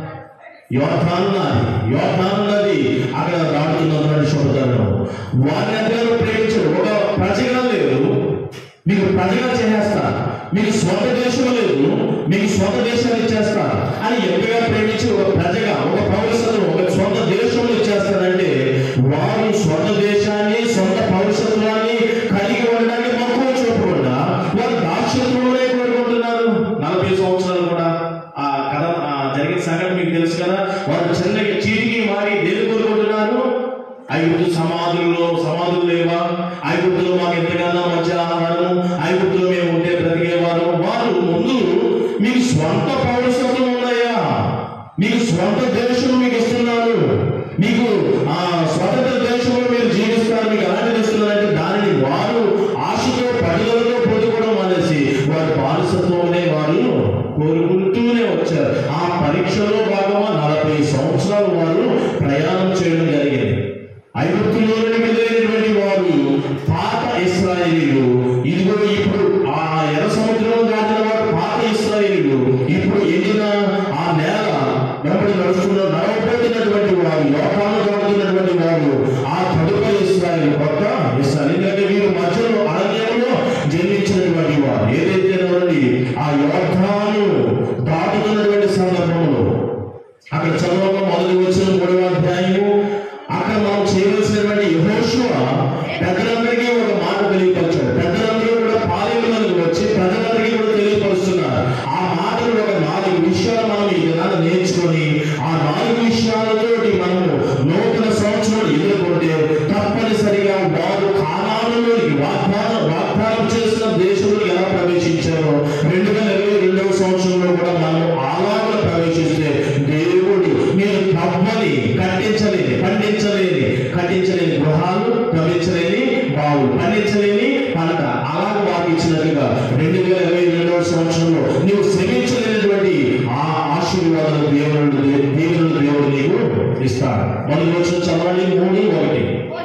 యోధాను నది యోధాను నది అక్కడ దాటుతున్నటువంటి శుభతరుణం వారిని ఎంతగానో ప్రేమించడు ఒక ప్రజగా లేదు మీకు ప్రజగా చేసేస్తా మీకు స్వంత దేశం లేదు మీకు స్వంత దేశాన్ని ఇచ్చేస్తా అని ఎంతగా ప్రేమించి ఒక ప్రజగా ఒక పౌరసత్వం ఒక సొంత దేశంలో ఇచ్చేస్తారంటే వారు సొంత దేశాన్ని సొంత పౌరసత్వాన్ని కలిగి ఉండడానికి మక్కువ చూపకుండా వారు దాక్షత్వంలోనే కోరుకుంటున్నారు నలభై సంవత్సరాలు కూడా ఆ కథ ఆ జరిగిన సంఘటన మీకు తెలుసు కదా వారు చిన్నగా చీటికి మారి దేని కోరుకుంటున్నారు ఐగుప్తు సమాధుల్లో సమాధులు లేవా ఐగుప్తులో మాకు ఎంతగానో మంచి ఆహారము ఐగుప్తులో మేము ఉంటే బ్రతికేవారు వారు ముందు మీకు స్వంత పౌరసత్వం ఉన్నాయా మీకు స్వంత దేశం మీకు ఇస్తున్నారు మీకు ఆ స్వతంత్ర దేశంలో మీరు జీవిస్తారు మీకు ఎలాంటి ఇస్తున్నారంటే దానిని వారు ఆశతో పట్టుదలతో పొందుకోవడం అనేసి వారి బానిసత్వమనే వారు కోరుకుంటూనే వచ్చారు ఆ పరీక్షలో భాగంగా నలభై సంవత్సరాలు వారు ప్రయాణం చేయడం జరిగింది ఐగుప్తులోనికి వెళ్ళినటువంటి వారు పాత ఇస్రాయేలీలు ఇదిగో ఇప్పుడు ఆ ఎర్ర సముద్రం దాటిన వారు పాత ఇస్రాయేలీలు ఇప్పుడు ఎండిన ఆ నేల వెంబడి నడుస్తున్న నడవబోతున్నటువంటి వారు లోకాలను దాటుతున్నటువంటి వారు ఆ తదుపరి ఇస్రాయేల్ కొత్త ఇస్రాయేల్ ఎందుకంటే వీరు మధ్యలో అరణ్యంలో జన్మించినటువంటి వారు ఏదైతే ఉన్నది ఆ యోధాను దాటుతున్నటువంటి సందర్భంలో అక్కడ చదవక మొదటి వచ్చిన మూడవ అధ్యాయము అక్కడ మనం చేయవలసినటువంటి యహోషువ పెద్దలందరికీ ఒక మాట తెలియపరచాడు పెద్దలందరూ కూడా పాలకులకు వచ్చి ప్రజలందరికీ కూడా తెలియపరుస్తున్నారు ఆ మాటలు ఒక నాలుగు విషయాలు మనం ఈ దినాన్ని నేర్చుకొని ఆ నాలుగు విషయాలతోటి మనము నూతన సంవత్సరం ఎదుర్కొంటే తప్పనిసరిగా వారు కాలాలలోనికి వాగ్దానం వాగ్దానం చేసిన దేశంలో ఎలా ప్రవేశించారో రెండు వేల ఇరవై రెండవ సంవత్సరంలో కూడా మనం అలాగే ప్రవేశిస్తే దేవుడు మీరు తప్పని కట్టించలేని పండించలేని కట్టించలేని గృహాలు తవ్వించలేని బావులు పండించలేని పంట అలాగే వారికి ఇచ్చినట్టుగా రెండు వేల ఇరవై రెండవ సంవత్సరంలో నీవు శ్రమించలేనటువంటి ఆ ఆశీర్వాదాలు దేవుడు దేవుడు దేవుడు నీకు ఇస్తాడు మొదటి వచ్చిన చదవండి మూడు ఒకటి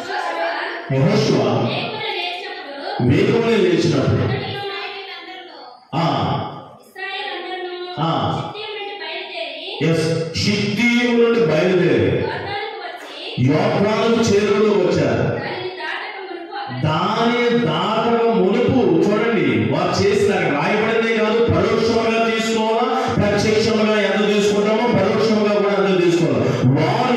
యెహోషువ లేకుండా లేచినప్పుడు వేగంలో లేచినప్పుడు అతనిలో నాయకులందరిలో ఆ ఇశ్రాయేలందరినూ ఆ. షిత్తీము నుండి బయలుదేరి ఎస్ షిత్తీము నుండి బయలుదేరి యోర్దానుకు వచ్చి యోగ్రాలకు చేరులో వచ్చారు దానిని దాటక మునుపు అక్కడ దాని దాటక మునుపు చూడండి వారు చేసిన రాయబడిందే కాదు పరోక్షంగా తీసుకోవాలా ప్రత్యక్షంగా ఎంత తీసుకుంటామో పరోక్షంగా కూడా ఎంత తీసుకోవాలి వారు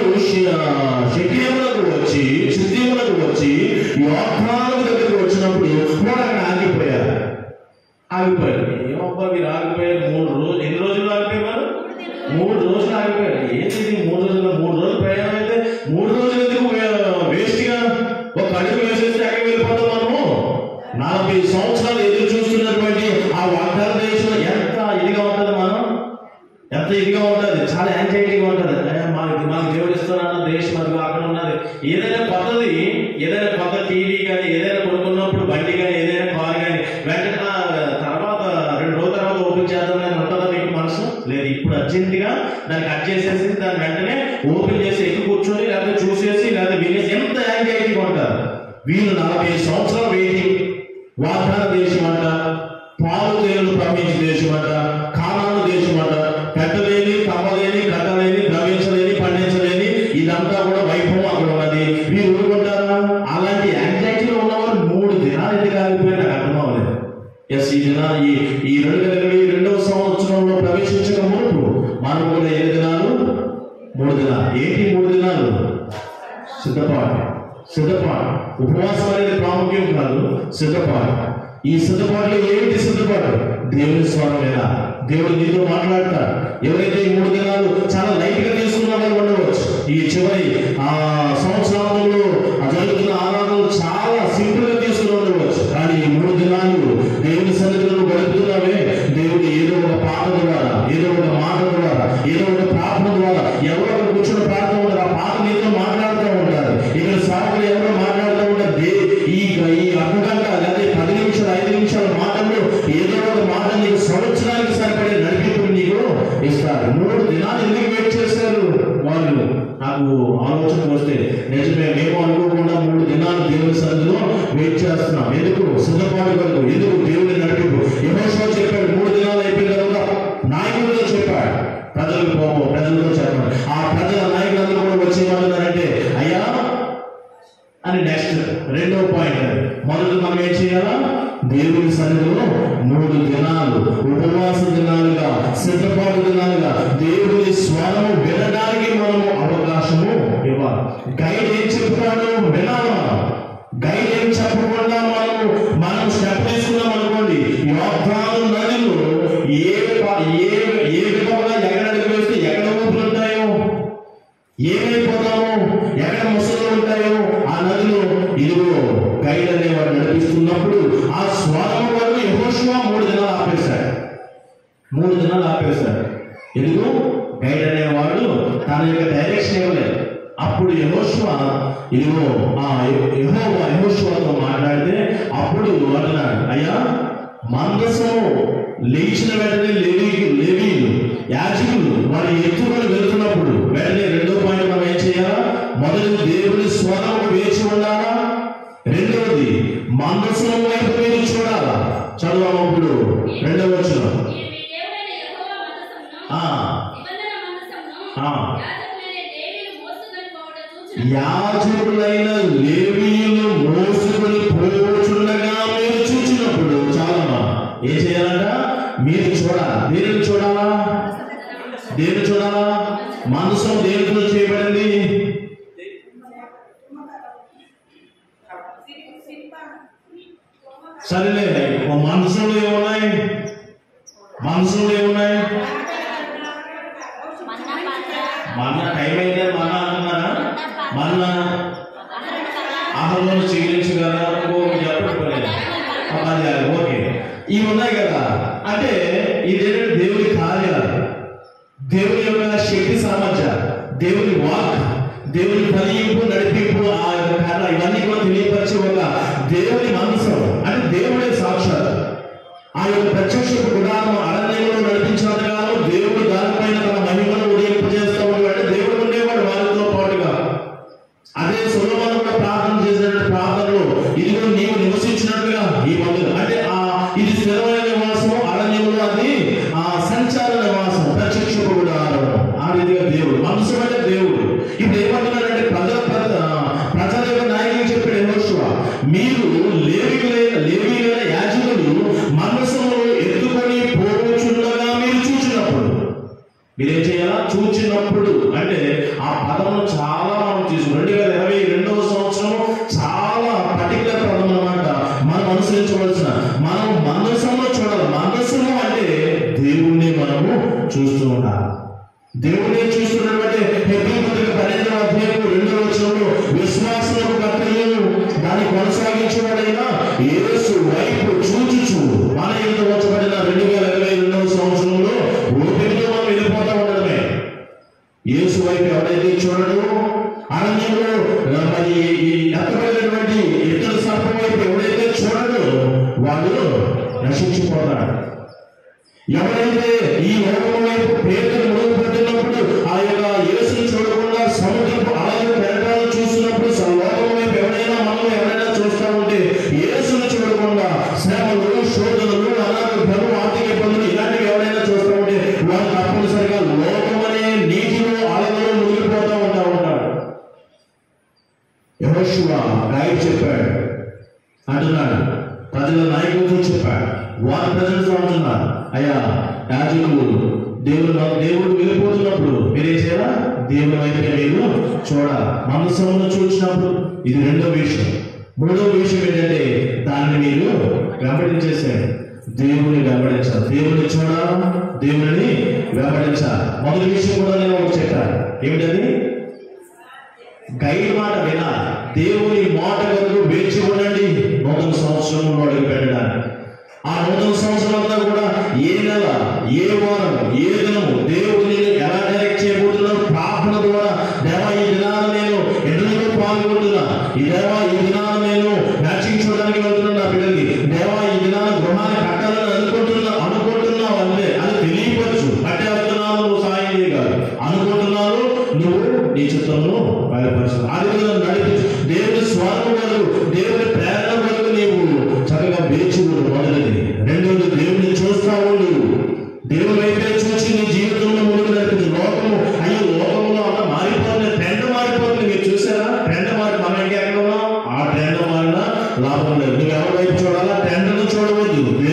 షకీములకు వచ్చి సిద్ధీములకు వచ్చి యోగ్రాలకు దగ్గరికి వచ్చినప్పుడు వారు అక్కడ ఆగిపోయారు ఆగిపోయారు ఏమబ్బా మీరు ఆగిపోయారు మూడు రోజులు ఎన్ని రోజులు ఆగిపోయారు మూడు రోజులు ఆగిపోయారు ఏంటి ఇది మూడు రోజులు మూడు రోజులు ప్రయాణం అయితే మూడు రోజులు ఎందుకు వేస్ట్ గా ఒక అడుగు వేసేస్తే అక్కడ వెళ్ళిపోతాం మనము నలభై సంవత్సరాలు ఎదురు చూస్తున్నటువంటి ఆ వాగ్దాన దేశంలో ఎంత ఇదిగా ఉంటుంది మనం ఎంత ఇదిగా ఉంటుంది చాలా యాంగ్జైటీగా ఉంటుంది ఏ, మాకు మాకు దేవుడు ఇస్తానన్న దేశం అది అక్కడ ఉన్నది ఏదైనా కొత్తది ఏదైనా కొత్త టీవీ కానీ ఏదైనా కొనుక్కున్నప్పుడు బండి కానీ ఏదైనా కార్ కానీ వెంటనే ఆ, తర్వాత రెండు రోజుల తర్వాత ఓపెన్ చేద్దాం అని ఉంటుందా మీకు మనసు లేదు ఇప్పుడు అర్జెంట్ గా దాన్ని కట్ చేసేసి దాన్ని వెంటనే ఓపెన్ చేసి ఎక్కి కూర్చొని లేకపోతే చూసేసి లేకపోతే వినేసి ఎంత యాంగ్జైటీగా ఉంటారు వీళ్ళు నలభై సంవత్సరాలు వెయిటింగ్ వాగ్దాన దేశం అంట పాలు తేలు ప్రవహించే దేశం అంట కానాను దేశం అంట పెట్టలేని తవ్వలేని కట్టలేని ద్రవించలేని పండించలేని ఇదంతా కూడా వైభవం అక్కడ ఉన్నది వీరు ఊరుకుంటారా అలాంటి యాంగ్జైటీలో ఉన్నవారు మూడు దినాలు ఎందుకు ఆగిపోయి నాకు అర్థం అవ్వలేదు ఎస్ ఈ దిన ఈ ఈ రెండు వేల ఇరవై రెండవ సంవత్సరంలో ప్రవేశించక మునుపు మనం కూడా ఏ దినాలు మూడు దినాలు ఏంటి మూడు దినాలు సిద్ధపాటు సిద్ధపాటు ఉపవాసం అనేది ప్రాముఖ్యం కాదు సిద్ధపాటు ఈ సిద్ధపాటులో ఏమిటి సిద్ధపాటు దేవుని స్వరమేనా దేవుడు నీతో మాట్లాడతాడు ఎవరైతే ఈ మూడు దినాలు చాలా లైట్ గా తీసుకున్న వాళ్ళు ఉండవచ్చు ఈ చివరి ఆ సంవత్సరంలో జరుగుతున్న ఆరాధనలు చాలా సింపుల్ గా తీసుకుని ఉండవచ్చు కానీ ఈ మూడు దినాలు దేవుని సన్నిధిలో గడుపుతున్నావే దేవుడు ఏదో ఒక పాట ద్వారా ఏదో ఒక మాట ద్వారా ఏదో ఒక ప్రార్థన ద్వారా ఎవరో ఒక కూర్చొని ప్రార్థన ఉంటారు ఆ పాట నీతో మాట్లాడుతూ ఉంటారు ఇక్కడ సాగులు ఎవరో మాట్లాడుతూ ఉంటారు దే- ఈ ఈ అర్ధగంట లేదా పది నిమిషాలు ఐదు నిమిషాల మాటల్లో ఏదో ఒక నాకు ఆలోచన వస్తే నిజమే మేము అనుకోకుండా మూడు దినాలు దేవుని సన్నిధిలో వెయిట్ చేస్తున్నాం ఎందుకు సిద్ధపాటు కొరకు ఎందుకు దేవుని నడిపింపు యెహోషువ చెప్పాడు మూడు దినాలు అయిపోయిన తర్వాత నాయకులతో చెప్పాడు ప్రజలకు పోము ప్రజలతో చెప్పాడు ఆ ప్రజల నాయకులందరూ కూడా వచ్చి ఏమంటున్నారంటే అయ్యా అని నెక్స్ట్ రెండో పాయింట్ మొదట మనం ఏం చేయాలా దేవుని సన్నిధిలో మూడు దినాలు ఉపవాస దినాలుగా సిద్ధపాటు దినాలుగా దేవుని స్వరము వినడానికి మనము అవకాశము ఇవ్వాలి గైడ్ ఏం చెప్తున్నాడు వినాలి మనం గైడ్ ఏం చెప్పకుండా మనము మనం స్టెప్ తీసుకున్నాం అనుకోండి యోగ్రాలు నదులు ఏ ప- ఏ ఏ విధంగా ఎక్కడ అడుగు వేస్తే ఎక్కడ ఊపులు ఉంటాయో ఏమైపోతామో ఎక్కడ ముసలు ఉంటాయో ఆ నదిలో ఇదిగో గైడ్ అనేవాడు నడిపిస్తున్నప్పుడు ఆ స్వామి వరకు యహోషువ మూడు దినాలు ఆపేశాడు మూడు దినాలు ఆపేశాడు ఎందుకు గైడ్ అనేవాడు తన యొక్క డైరెక్షన్ ఇవ్వలేదు అప్పుడు యహోషువ ఇదిగో ఆ యహోవా యహోషువతో మాట్లాడితే అప్పుడు అంటున్నాడు అయ్యా మందసము లేచిన వెంటనే లేవీ లేవీలు యాజకులు వారి ఎత్తుకొని వెళ్తున్నప్పుడు వెంటనే రెండో పాయింట్ మనం ఏం చేయాలా మొదటి దేవుని స్వరం వేచి ఉండాలా రెండవది మందసం వైపు మీరు చూడాలా చదువు ఇప్పుడు రెండవ వచ్చిన మీరు మీ దేవుడైన యెహోవా మందసమును, ఆ. నిబంధన మందసమును, ఆ. యాజకులైన లేవీయులు మోసుకొని పోవుట చూచిన యాజకులైన లేవీయులు మోసుకొని పోచుండగా మీరు చూచినప్పుడు చాలా ఏం చేయాలంట మీరు చూడాలి దేనిని చూడాలా దేని చూడాలా మనసు దేనితో చేయబడింది సరేలే ఓ మనసులో ఏమున్నాయి మనసులో ఏమున్నాయి మన టైం అయితే మన అంటున్నారా మన ఆహారంలో చికిత్సగలరా ఇంకొకటి చెప్పకపోలేదు అది అది ఓకే ఇవి ఉన్నాయి కదా అంటే ఇదేంటంటే దేవుని కార్యాలు దేవుని యొక్క శక్తి సామర్థ్యాలు దేవుని వాక్ దేవుని ఫలింపు నడిపింపు ఆ యొక్క కార్యాలు ఇవన్నీ కూడా తెలియపరిచే ఒక దేవుని మనసం అంటే దేవుడే సాక్షాత్ ఆ యొక్క ప్రత్యక్ష గుడారం అరణ్యంలో నడిపించినంతగానో దేవుడు దానిపైన తన మహిమను ఉదయింపజేస్తూ ఉండేవాడు దేవుడు ఉండేవాడు వారితో పాటుగా అదే సులభం కూడా ప్రార్థన చేసినటువంటి ప్రార్థనలో ఇదిగో నీవు నివసించినట్టుగా ఈ మందులు అంటే ఆ ఇది స్థిరమైన నివాసము అరణ్యంలో అది ఆ సంచార నివాసం ప్రత్యక్ష గుడారం ఆ రీతిగా దేవుడు మనసు అంటే దేవుడు ఇప్పుడు ఏమంటున్నాడంటే ప్రజల ప్రజ- ప్రజల యొక్క నాయకులు చెప్పాడు యెహోషువ మీరు లేవీలైన లేవీలైన యాజకులు మనసును ఎత్తుకొని పోవచ్చుండగా మీరు చూసినప్పుడు మీరేం చేయాలా చూచినప్పుడు అంటే ఆ పదము చాలా మనం తీసుకు రెండు వేల ఇరవై రెండవ సంవత్సరం చాలా పర్టికులర్ పదం అన్నమాట మనం అనుసరించవలసిన మనం మనసులో చూడాలి మనసులో అంటే దేవుణ్ణి మనము చూస్తూ ఉండాలి దేవుడే చూస్తున్నటువంటి హెబ్రీపత్రిక పన్నెండవ అధ్యాయం రెండవ వచనంలో విశ్వాసము కర్తయ్యను దాన్ని కొనసాగించువాడైనా యేసు వైపు చూచుచు మన యొక్క వచ్చబడిన రెండు వేల ఇరవై రెండవ సంవత్సరంలో ఓపికతో మనం వెళ్ళిపోతా ఉండడమే యేసు వైపు ఎవరైతే చూడడు అరణ్యంలో ఆ, మరి ఈ ఎత్తబడినటువంటి ఇతర సర్పం వైపు ఎవరైతే చూడడు వాడు నశించిపోతాడు ఎవరైతే ఈ లోకం వైపు పేదలు ముడుగు పెట్టినప్పుడు ఆ యొక్క యేసుని చూడకుండా సముద్రపు అలలు కెరటాలు చూసినప్పుడు స- లోకం వైపు ఎవరైనా మనం ఎవరైనా చూస్తా ఉంటే యేసుని చూడకుండా శ్రమలు శోధనలు అనారోగ్యాలు ఆర్థిక ఇబ్బందులు ఇలాంటివి ఎవరైనా చూస్తూ ఉంటే వారు తప్పనిసరిగా లోకం అనే నీటిలో అలలలో మునిగిపోతూ ఉంటా ఉంటాడు యెహోషువ గైడ్ చెప్పాడు అంటున్నాడు ప్రజల నాయకులతో చెప్పాడు వారి ప్రజలతో అంటున్నారు అయ్యా యాజకులు దేవుడు దేవుడు వెళ్ళిపోతున్నప్పుడు మీరేం చేయాలా దేవుని వైపుకి మీరు చూడాలి మనసును చూసినప్పుడు ఇది రెండో విషయం మూడో విషయం ఏంటంటే దాన్ని మీరు వెంబడించేసాడు దేవుని వెంబడించాలి దేవుని చూడాలి దేవుని వెంబడించాలి మొదటి విషయం కూడా నేను ఒకటి చెప్పాను ఏమిటది గైడ్ మాట వినాలి దేవుని మాట కొరకు వేచి ఉండండి నూతన సంవత్సరంలో అడుగు పెట్టడానికి ఆ నూతన సంవత్సరం అంతా కూడా ఏ నెల ఏ వారం ఏ దినము దేవుడిని ఎలా డైరెక్ట్ చేయబోతున్నావు ప్రార్థన ద్వారా దేవా ఈ దినాన నేను ఎన్నికలో పాల్గొంటున్నా ఈ దేవా ఈ దినాన నేను మ్యాచింగ్ చూడడానికి వెళ్తున్నా నా పిల్లలకి దేవా ఈ దినాన గృహాన్ని కట్టాలని అనుకుంటున్నా అనుకుంటున్నావు అంటే అది తెలియవచ్చు కట్టేస్తున్నాను నువ్వు సాయం చేయగలరు అనుకుంటున్నాను నువ్వు నీ చిత్తంలో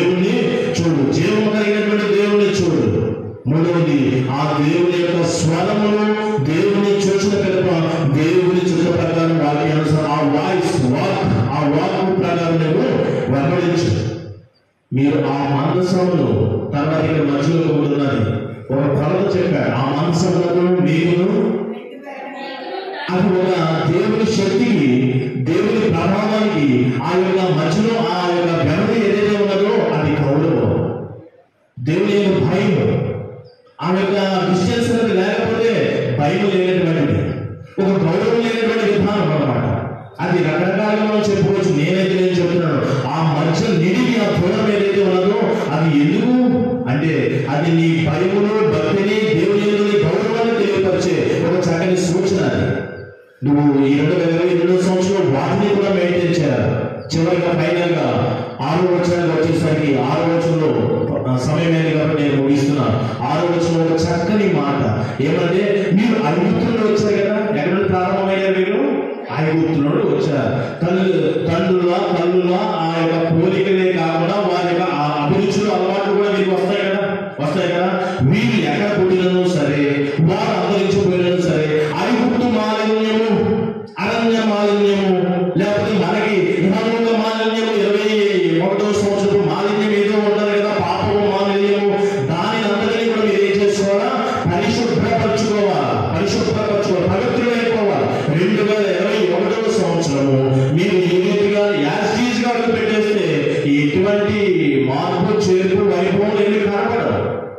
దేవుణ్ణి చూడు జీవము కలిగినటువంటి దేవుణ్ణి చూడు మూడవది ఆ దేవుని యొక్క స్వరమును దేవుని చూసిన పిదప దేవుని చూసిన ప్రకారం వాక్యానుసారం ఆ వాయిస్ వాక్ ఆ వాక్ ప్రకారం నువ్వు వెంబడించు మీరు ఆ మందసమును తర్వాత ఇక్కడ మధ్యలో కూడా ఉన్నది ఒక కొలత చెప్పాడు ఆ మందసములకు మీరును అది ఒక దేవుని శక్తికి దేవుని ప్రభావానికి ఆ యొక్క మధ్యలో ఆ యొక్క వ్యవధి ఏదైతే ఉన్నదో అది గౌరవం దేవుని యొక్క భయం ఆ యొక్క డిస్టెన్స్ అనేది లేకపోతే భయం లేనటువంటిది ఒక గౌరవం లేనటువంటి విధానం అన్నమాట అది రకరకాలుగా మనం చెప్పుకోవచ్చు నేనైతే నేను చెప్తున్నాను ఆ మధ్య నిడివి ఆ దూరం ఏదైతే ఉన్నదో అది ఎందుకు అంటే అది నీ భయమును భక్తిని దేవుని యందు నీ గౌరవాన్ని తెలియపరిచే ఒక చక్కని సూచన అది నువ్వు ఈ రెండు వేల ఇరవై రెండో సంవత్సరం వాటిని కూడా మెయింటైన్ చేయాలి చివరిగా ఫైనల్ గా ఆరో వచనానికి వచ్చేసరికి ఆరో వచనంలో ఆ, సమయం ఏంది కాబట్టి నేను ముగిస్తున్నాను ఆరో వచనం ఒక చక్కని మాట ఏమంటే మీరు ఐగుప్తుల్లో వచ్చారు కదా ఎక్కడ నుండి ప్రారంభమయ్యారు మీరు ఐగుప్తు నుండి వచ్చారు తల్లు తండ్రుల తల్లుల ఆ యొక్క పోలికలే కాకుండా వారి యొక్క ఆ అభిరుచులు అలవాట్లు కూడా మీకు వస్తాయి కదా వస్తాయి కదా వీళ్ళు ఎక్కడ పుట్టినను సరే వారు అంతరించిపోయినను సరే ఐగుప్తు మాలిన్యము అరణ్య మాలిన్యము లేకపోతే మనకి ఇహలోక మాలిన్యము ఇరవై ఒకటో సంవత్సరం మాలిన్యం ఏదో ఉంటది కదా పాపము మాలిన్యము దాని అంతటినీ కూడా మీరు ఏం చేసుకోవాలా పరిశుభ్రపరచుకోవాలా పరిశుభ్రపరచుకోవాలి పవిత్రులైపోవాలి రెండు వేల ఇరవై ఒకటో సంవత్సరము మీరు ఈ రీతిగా యాస్టీజ్ గా అడుగు పెట్టేస్తే ఎటువంటి మార్పు చేర్పు వైభవం ఏమి కనపడవు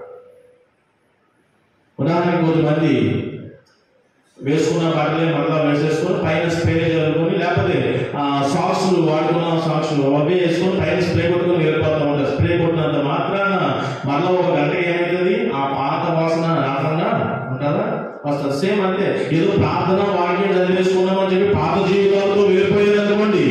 ఉదాహరణకు కొంతమంది వేసుకున్న బట్టలే మరలా వేసేసుకొని పైన స్ప్రే జరుపుకొని లేకపోతే ఆ సాక్స్ వాడుకున్న సాక్స్ అవే వేసుకొని పైన స్ప్రే కొట్టుకొని వెళ్ళిపోతా ఉంటారు స్ప్రే కొట్టినంత మాత్రాన మరలా ఒక గంటకి ఏమవుతుంది ఆ పాత వాసన రాకుండా ఉంటుందా వస్తుంది సేమ్ అంతే ఏదో ప్రార్థన వాక్యం చదివేసుకున్నామని చెప్పి పాత జీవితాలతో వెళ్ళిపోయేది అనుకోండి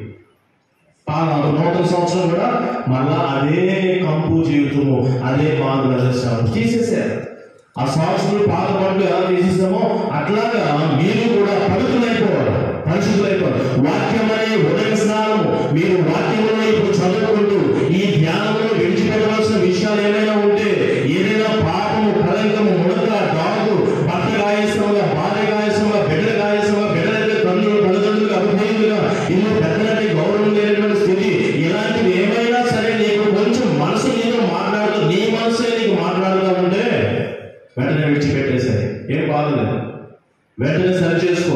పా- నూతన సంవత్సరం కూడా మళ్ళా అదే కంపు జీవితము అదే బాధ తీసేసారు ఆ సంవత్సరం పాత పనులు ఎలా తీసేస్తామో అట్లాగా మీరు కూడా పవిత్రులైపోవాలి పరిశుద్ధులైపోవాలి వాక్యం అనే ఉదయ స్నానం మీరు వాక్యంలో ఇప్పుడు చదువుకుంటూ ఈ ధ్యానంలో విడిచిపెట్టవలసిన విషయాలు ఏమైనా ఉంటే ఏదైనా పాపము కలంకము ముడత డాగు భర్త గాయసంగా భార్య గాయసంగా బిడ్డ గాయసంగా బిడ్డలైతే తండ్రులు తల్లిదండ్రులు అభిధేయులుగా ఇల్లు పెద్దలంటే గౌరవం లేనటువంటి స్థితి ఇలాంటివి ఏమైనా సరే నీకు కొంచెం మనసు నీతో మాట్లాడుతూ నీ మనసే నీకు మాట్లాడుతూ ఉంటే వెంటనే విడిచిపెట్టేసాయి ఏం బాధలేదు వెంటనే సరి చేసుకో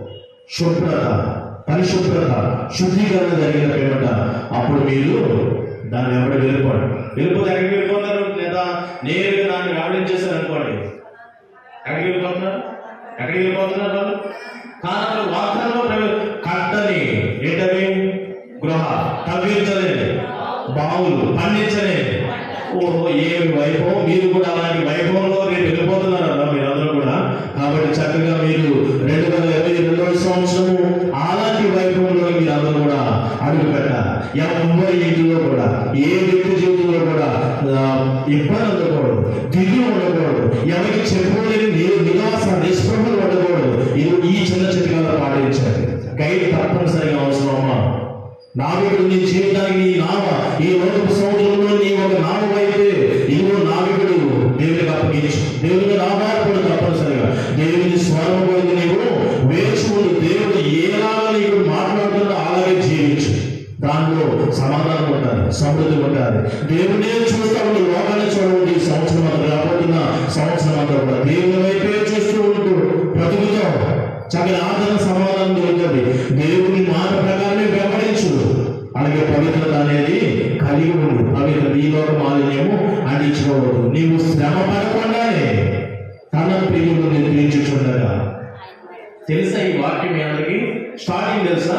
శుభ్రత పరిశుభ్రత శుద్ధీకరణ జరిగిన పేమట అప్పుడు మీరు దాన్ని ఎవరు వెళ్ళిపోండి వెళ్ళిపోతే ఎక్కడికి వెళ్ళిపోతారు లేదా నేరుగా దాన్ని వెంబడించేసారు అనుకోండి ఎక్కడికి వెళ్ళిపోతున్నారు ఎక్కడికి వెళ్ళిపోతున్నారు వాళ్ళు కారణం వాగ్దానంలో ప్రవే- కట్టని ఏంటవి గృహ తవ్వించలేదు బావులు పండించలేదు ఓహో ఏమి వైభవం మీరు కూడా అలాంటి వైభవంలో రేపు వెళ్ళిపోతున్నారు అన్న మీరందరూ కూడా కాబట్టి చక్కగా మీరు రెండు వేల ఇరవై రెండవ సంవత్సరము అలాంటి వైభవంలో మీరు అందరూ కూడా అడుగు పెట్టాలి ఎవరి ఇంటిలో కూడా ఏ వ్యక్తి జీవితంలో కూడా ఆ, ఇబ్బంది ఉండకూడదు దిగులు ఉండకూడదు ఎవరికి చెప్పుకోలేని ని- నిరాశ నిస్పృహలు ఉండకూడదు ఇది ఈ చిన్న చిట్కాలు పాటించాలి గైడ్ తప్పనిసరిగా అవసరమా నావికుడు నీ జీవితానికి నీ నావ ఈ లోకపు సముద్రంలో నీ ఒక నావ అయితే ఇదిగో నావికుడు దేవునికి అప్పగించు దేవుని మీద ఆధారపడు తప్పనిసరిగా దేవుని స్వరం కొరకు నీవు వేచి ఉండు దేవుడు ఏలాగా నీకు మాట్లాడుతుందో అలాగే జీవించు దానిలో సమాధానం ఉంటుంది సమృద్ధి ఉంటుంది దేవుడే చూస్తా ఉండి లోకాన్ని చూడండి ఈ సంవత్సరం అంతా రాబోతున్న సంవత్సరం అంతా కూడా దేవుని వైపే చూస్తూ ఉంటూ బ్రతుకుతాం చక్కని ఆదరణ సమాధానం దొరుకుతుంది దేవుని మాట ప్రకారమే వెంబడించు అలాగే పవిత్రత అనేది కలిగి ఉండు పవిత్ర ఈ లోక మాలిన్యము అందించుకోవద్దు నీవు శ్రమ పడకుండానే తన ప్రియులు నిద్రించుచుండగా తెలుసా ఈ వాక్యం మీ అందరికి స్టార్టింగ్ తెలుసా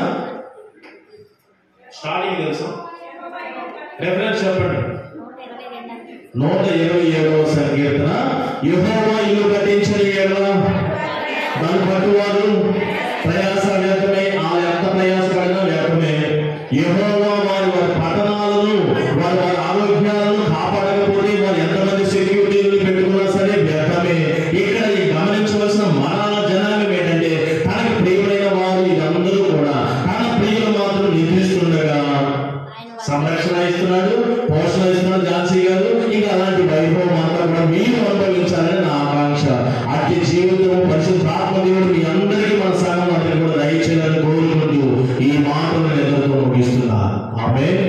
స్టార్టింగ్ తెలుసా రెఫరెన్స్ చెప్పండి నూట ఇరవై ఏడవ సంకీర్తన యెహోవా ఇల్లు కట్టించని ఏడవ దాని పట్టువారు ప్రయాస వ్యర్థమే ఆ ఎంత ప్రయాసపడినా వ్యర్థమే యెహోవా వారి వారి పట్టణాలను వారి వారి ఆరోగ్యాలను కాపాడకపోతే వారు ఎంతమంది సెక్యూరిటీలు పెట్టుకున్నా సరే వ్యర్థమే ఇక్కడ ఈ గమనించవలసిన మరణ జనాంగం ఏంటంటే తనకి ప్రియమైన వారు ఇదందరూ కూడా తన ప్రియులు మాత్రం నిద్రిస్తుండగా సమ సంరక్షణ ఇస్తున్నాడు పోషణ ఇస్తున్నాడు ఝాన్సీ గారు ఇంకా అలాంటి వైభవం అంతా కూడా మీరు అనుభవించాలని నా ఆకాంక్ష అట్టి జీవితం పరిశుద్ధాత్మ దేవుడు మీ అందరికీ మన సంఘం అందరికీ కూడా దయచేయాలని కోరుకుంటూ ఈ మాటలు నేను ఎంతో ముగిస్తున్నాను ఆమె